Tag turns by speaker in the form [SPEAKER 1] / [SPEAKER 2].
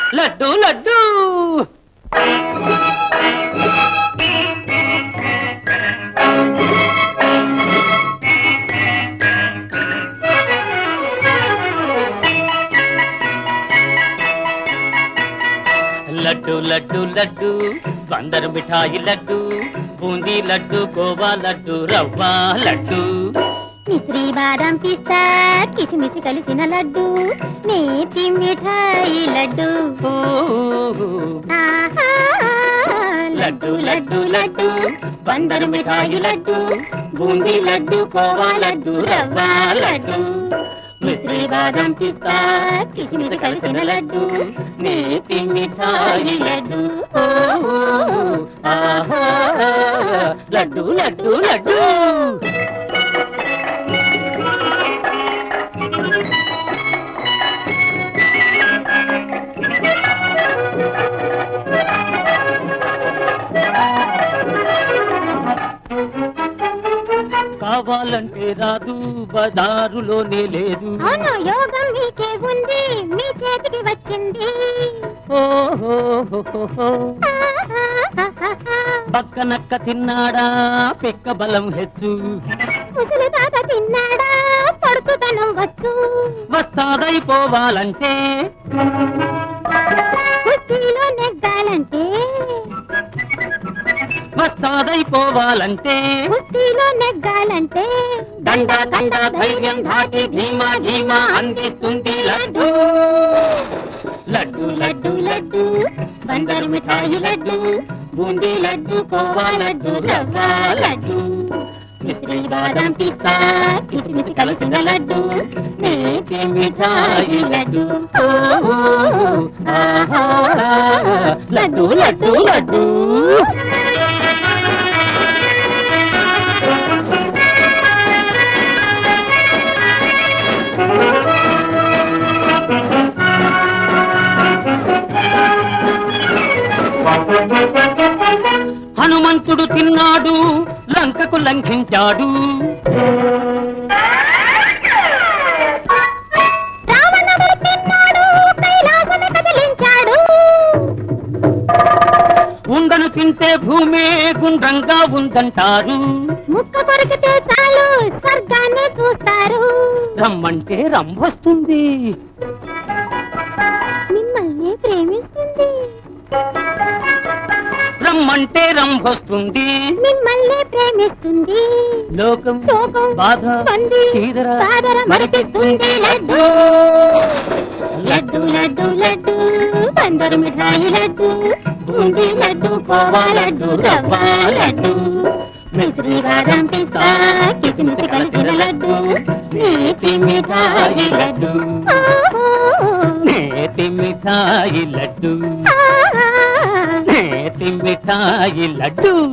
[SPEAKER 1] లడ్డు లడ్డు లడ్డు లడ్డు లడ్డు బందరు మిఠాయి లడ్డు బూందీ లడ్డు కోవా లడ్డు రవ్వ లడ్డు
[SPEAKER 2] మిశ్రీ బాదం పిస్తా కిసిమిసి కలిసిన లడ్డు నేతి మిఠాయి లడ్డు
[SPEAKER 1] ఓ,
[SPEAKER 2] ఆహా!
[SPEAKER 1] లడ్డు లడ్డు లడ్డు బందరు మిఠాయి లడ్డు బూందీ లడ్డు కోవా లడ్డు రవ్వ లడ్డు మిశ్రీ బాదం పిస్తా కిస్మిస్ కలిసిన లడ్డు నేతి మిఠాయి లడ్డు ఓ, ఆహా! లడ్డు లడ్డు లడ్డు కావాలంటే రాదు బజారులోనే లేదు
[SPEAKER 2] అవును యోగం మీకే ఉంది మీ చేతికి వచ్చింది
[SPEAKER 1] ఓహో
[SPEAKER 2] ఆహాహాహాహా.
[SPEAKER 1] పక్కనక్క తిన్నాడా పెక్క బలం హెచ్చు
[SPEAKER 2] ముసలి తాత తిన్నాడా పడుతుదనం వచ్చు
[SPEAKER 1] వస్తాదైపోవాలంటే
[SPEAKER 2] కుస్తీలో నెగ్గాలంటే
[SPEAKER 1] వస్తాదైపోవాలంటే
[SPEAKER 2] కుస్తీలో నెగ్గాలంటే
[SPEAKER 1] దండ దండ ధైర్యం దాటి ధీమా ధీమా అందిస్తుంది లడ్డు లడ్డు లడ్డు లడ్డు బందరు మిఠాయి లడ్డు బూందీ లడ్డు కోవా లడ్డు రవ్వ లడ్డు మిశ్రీ బాదం పిస్తా కిస్మిస్ కలిసిన లడ్డు నేతి మిఠాయి లడ్డు ఓ, ఆహా, లడ్డు లడ్డు లడ్డు హనుమంతుడు తిన్నాడు లంకకు లంఘించాడు
[SPEAKER 2] రావణుడు తిన్నాడు కైలాసమే కదిలించాడు
[SPEAKER 1] ఉండను తింటే భూమే గుండ్రంగా ఉందంటారు
[SPEAKER 2] ముక్క కొరికితే చాలు స్వర్గాన్ని చూస్తారు
[SPEAKER 1] రమ్మంటే రంభొస్తుంది
[SPEAKER 2] మిమ్మల్ని ప్రేమిస్తుంది
[SPEAKER 1] రమ్మంటే రంభొస్తుంది
[SPEAKER 2] మిమ్మల్ని ప్రేమిస్తుంది
[SPEAKER 1] లోకం
[SPEAKER 2] శోకం
[SPEAKER 1] బాధ
[SPEAKER 2] మంది
[SPEAKER 1] తీదర
[SPEAKER 2] సాదర మరిపిస్తుంది లడ్డు లడ్డు లడ్డు లడ్డు పందరు మిఠాయి లడ్డు బూందీ లడ్డు కోవా లడ్డు రవ్వ లడ్డు మిశ్రీ బాదం పిస్తా కిసిమిసి కలిసిన లడ్డు నేతి మిఠాయి లడ్డు ఓహో!
[SPEAKER 1] నేతి మిఠాయి లడ్డు
[SPEAKER 2] ఆహా!
[SPEAKER 1] నేతి మిఠాయి లడ్డు